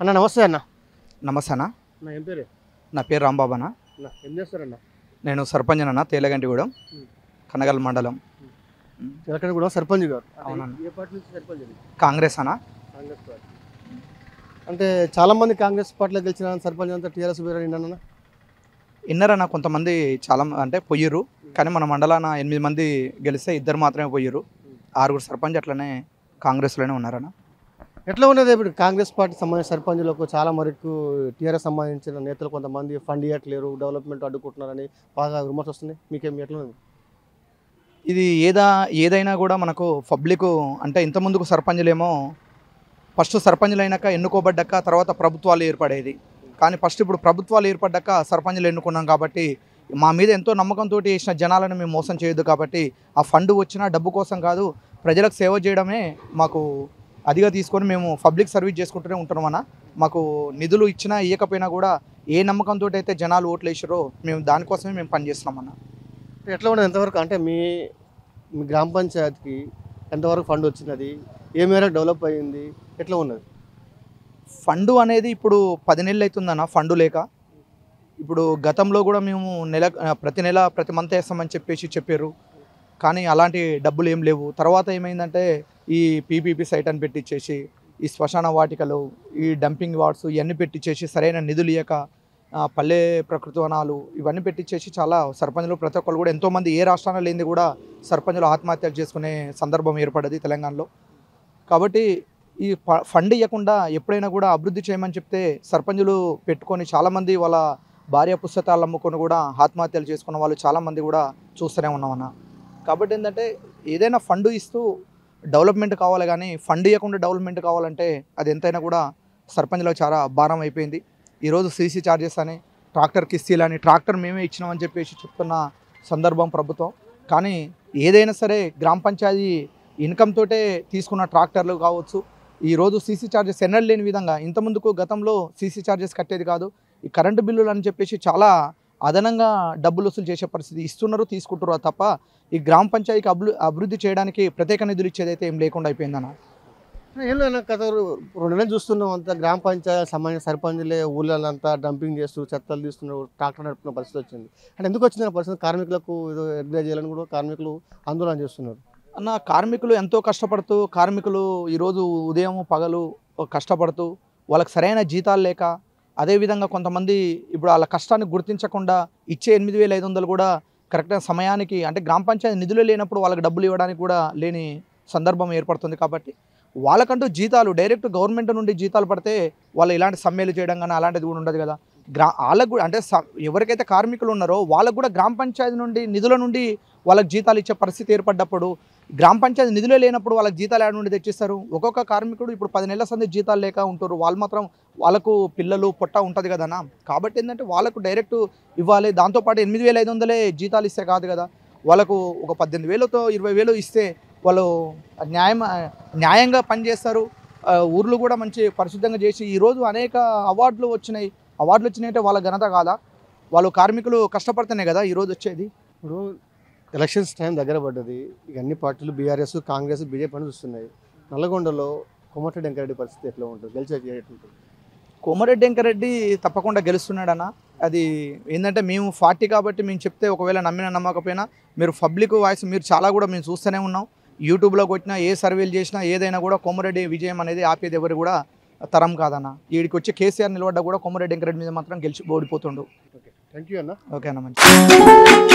అన్న నమస్తే అన్న నమస్తే అన్న నా ఏం పేరు నా పేరు రాంబాబు అన్న అన్న ఏం చేస్తారన్న నేను సర్పంచ్ అన్న తేలగంటిగూడెం మ్. కనగల్ మండలం ఎలక్షన్ కూడా సర్పంచ్ గారు అవునన్న. ఏ పార్టీ నుంచి సర్పంచ్ అది? కాంగ్రెస్ అన్న కాంగ్రెస్ పార్టీ అంటే చాలా మంది కాంగ్రెస్ పార్టీలో గెలిచిన సర్పంచ్ అంతా టీఆర్ఎస్ పేరు అన్న ఇన్నరన్న కొంతమంది చాలా మ- అంటే పొయ్యిర్రు కానీ మన మండలాన ఎనిమిది మంది గెలిస్తే ఇద్దరు మాత్రమే పోయిర్రు ఆరుగురు సర్పంచ్ అట్లనే కాంగ్రెస్లోనే ఉన్నారన్న ఎట్లా ఉన్నది ఇప్పుడు కాంగ్రెస్ పార్టీ సంబంధించిన సర్పంచులకు చాలా మరకు టీఆర్ఎస్ సంబంధించిన నేతలు కొంతమంది ఫండ్ ఇవ్వట్లేరు డెవలప్మెంట్ అడ్డుకుంటున్నారని బాగా విమర్శ వస్తుంది మీకేం ఎట్లా ఉంది ఇది ఏదా ఏదైనా కూడా మనకు పబ్లిక్ అంటే ఇంత ముందుకు సర్పంచులేమో ఫస్ట్ సర్పంచులు అయినాక ఎన్నుకోబడ్డాక తర్వాత ప్రభుత్వాలు ఏర్పడేది కానీ ఫస్ట్ ఇప్పుడు ప్రభుత్వాలు ఏర్పడ్డాక సర్పంచులు ఎన్నుకున్నాం కాబట్టి మా మీద ఎంతో నమ్మకంతో వేసిన జనాలను మేము మోసం చేయొద్దు కాబట్టి ఆ ఫండ్ వచ్చిన డబ్బు కోసం కాదు ప్రజలకు సేవ చేయడమే మాకు అదిగా తీసుకొని మేము పబ్లిక్ సర్వీస్ చేసుకుంటూనే ఉంటున్నామన్న మాకు నిధులు ఇచ్చినా ఇవ్వకపోయినా కూడా ఏ నమ్మకంతో అయితే జనాలు ఓట్లు వేసారో మేము దానికోసమే మేము పనిచేస్తున్నామన్న ఎట్లా ఉన్నది ఎంతవరకు అంటే మీ మీ గ్రామ పంచాయతీకి ఎంతవరకు ఫండ్ వచ్చినది ఏ మేరకు డెవలప్ అయ్యింది ఎట్లా ఉన్నది ఫండు అనేది ఇప్పుడు పది నెలలు అవుతుందన్న ఫండు లేక ఇప్పుడు గతంలో కూడా మేము నెల ప్రతి నెల ప్రతి మంత్ వేస్తామని చెప్పేసి చెప్పారు కానీ అలాంటి డబ్బులు ఏం లేవు తర్వాత ఏమైందంటే ఈ పీపీపీ సైట్ అని పెట్టించేసి ఈ శ్మశాన వాటికలు ఈ డంపింగ్ వార్డ్స్ ఇవన్నీ పెట్టించేసి సరైన నిధులు ఇవ్వక ఆ, పల్లె ప్రకృతి వనాలు ఇవన్నీ పెట్టించేసి చాలా సర్పంచులు ప్రతి ఒక్కరు కూడా ఎంతోమంది ఏ రాష్ట్రంలో లేనిది కూడా సర్పంచులు ఆత్మహత్యలు చేసుకునే సందర్భం ఏర్పడ్డది తెలంగాణలో కాబట్టి ఈ ఫ- ఫండ్ ఇవ్వకుండా ఎప్పుడైనా కూడా అభివృద్ధి చేయమని చెప్తే సర్పంచులు పెట్టుకొని చాలామంది వాళ్ళ భార్య పుస్తకాలు అమ్ముకొని కూడా ఆత్మహత్యలు చేసుకున్న వాళ్ళు చాలామంది కూడా చూస్తూనే ఉన్నామన్న కాబట్టి ఏంటంటే ఏదైనా ఫండ్ ఇస్తూ డెవలప్మెంట్ కావాలి కానీ ఫండ్ ఇవ్వకుండా డెవలప్మెంట్ కావాలంటే అది ఎంతైనా కూడా సర్పంచ్లకు చాలా భారం అయిపోయింది ఈరోజు సీసీ ఛార్జెస్ అని ట్రాక్టర్ కిస్తీలు అని ట్రాక్టర్ మేమే ఇచ్చినామని చెప్పేసి చెప్తున్న సందర్భం ప్రభుత్వం కానీ ఏదైనా సరే గ్రామ పంచాయతీ ఇన్కమ్ తోటే తీసుకున్న ట్రాక్టర్లు కావచ్చు ఈరోజు సీసీ ఛార్జెస్ ఎన్నడూ లేని విధంగా ఇంత ముందుకు గతంలో సీసీ ఛార్జెస్ కట్టేది కాదు ఈ కరెంటు బిల్లులు అని చెప్పేసి చాలా అదనంగా డబ్బులు వసూలు చేసే పరిస్థితి ఇస్తున్నారు తీసుకుంటారు అది తప్ప ఈ గ్రామ పంచాయతీకి అభివృ అభివృద్ధి చేయడానికి ప్రత్యేక నిధులు ఇచ్చేదైతే ఏం లేకుండా అయిపోయిందన్న ఏం లేదు గత రెండు నెలలు చూస్తున్నాం అంతా గ్రామ పంచాయతీ సంబంధించిన సర్పంచులే ఊళ్ళంతా డంపింగ్ చేస్తూ చెత్తలు తీస్తున్నారు ట్రాక్టర్ నడుపుతున్న పరిస్థితి వచ్చింది అంటే ఎందుకు వచ్చింది ఆ పరిస్థితి కార్మికులకు ఏదో ఎంకరేజ్ చేయాలని కూడా కార్మికులు ఆందోళన చేస్తున్నారు అన్న కార్మికులు ఎంతో కష్టపడుతూ కార్మికులు ఈరోజు ఉదయం పగలు కష్టపడుతూ వాళ్ళకి సరైన జీతాలు లేక అదేవిధంగా కొంతమంది ఇప్పుడు వాళ్ళ కష్టాన్ని గుర్తించకుండా ఇచ్చే ఎనిమిది వేల ఐదు వందలు కూడా కరెక్ట్గా సమయానికి అంటే గ్రామ పంచాయతీ నిధులు లేనప్పుడు వాళ్ళకి డబ్బులు ఇవ్వడానికి కూడా లేని సందర్భం ఏర్పడుతుంది కాబట్టి వాళ్ళకంటూ జీతాలు డైరెక్ట్ గవర్నమెంట్ నుండి జీతాలు పడితే వాళ్ళు ఇలాంటి సమ్మెలు చేయడం కానీ అలాంటిది కూడా ఉండదు కదా గ్రా వాళ్ళకు కూడా అంటే స- ఎవరికైతే కార్మికులు ఉన్నారో వాళ్ళకు కూడా గ్రామ పంచాయతీ నుండి నిధుల నుండి వాళ్ళకి జీతాలు ఇచ్చే పరిస్థితి ఏర్పడ్డప్పుడు గ్రామ పంచాయతీ నిధులే లేనప్పుడు వాళ్ళకి జీతాలు ఏడ నుండి తెచ్చిస్తారు ఒక్కొక్క కార్మికుడు ఇప్పుడు పది నెలల సంది జీతాలు లేక ఉంటారు వాళ్ళు మాత్రం వాళ్ళకు పిల్లలు పొట్ట ఉంటుంది కదనా కాబట్టి ఏంటంటే వాళ్ళకు డైరెక్ట్ ఇవ్వాలి దాంతోపాటు ఎనిమిది వేల ఐదు వందలే జీతాలు ఇస్తే కాదు కదా వాళ్ళకు ఒక పద్దెనిమిది వేలతో ఇరవై వేలు ఇస్తే వాళ్ళు న్యాయం న్యాయంగా పనిచేస్తారు ఆ, ఊర్లు కూడా మంచి పరిశుద్ధంగా చేసి ఈరోజు అనేక అవార్డులు వచ్చినాయి అవార్డులు వచ్చినాయంటే వాళ్ళ ఘనత కాదా వాళ్ళు కార్మికులు కష్టపడితేనే కదా ఈరోజు వచ్చేది ఇప్పుడు ఎలక్షన్స్ టైం దగ్గర పడ్డది ఇక అన్ని పార్టీలు బీఆర్ఎస్ కాంగ్రెస్ బీజేపీ అని చూస్తున్నాయి నల్లగొండలో కోమటిరెడ్డి వెంకరెడ్డి పరిస్థితి ఎట్లా ఉంటుంది గెలిచే ఎట్లుంటుంది కోమరెడ్డి వెంకరెడ్డి తప్పకుండా గెలుస్తున్నాడన్న అది ఏంటంటే మేము ఫార్టీ కాబట్టి మేము చెప్తే ఒకవేళ నమ్మిన నమ్మకపోయినా మీరు పబ్లిక్ వాయిస్ మీరు చాలా కూడా మేము చూస్తూనే ఉన్నాం యూట్యూబ్లో కొట్టినా ఏ సర్వేలు చేసినా ఏదైనా కూడా కోమరెడ్డి విజయం అనేది ఆపేది ఎవరు కూడా తరం కాదన్న వీడికి వచ్చి కేసీఆర్ నిలబడ్డా కూడా కోమరెడ్డి వెంకరెడ్డి మీద మాత్రం గెలిచి ఓడిపోతుండు ఓకే థ్యాంక్ యూ అన్న ఓకే అన్న మంచి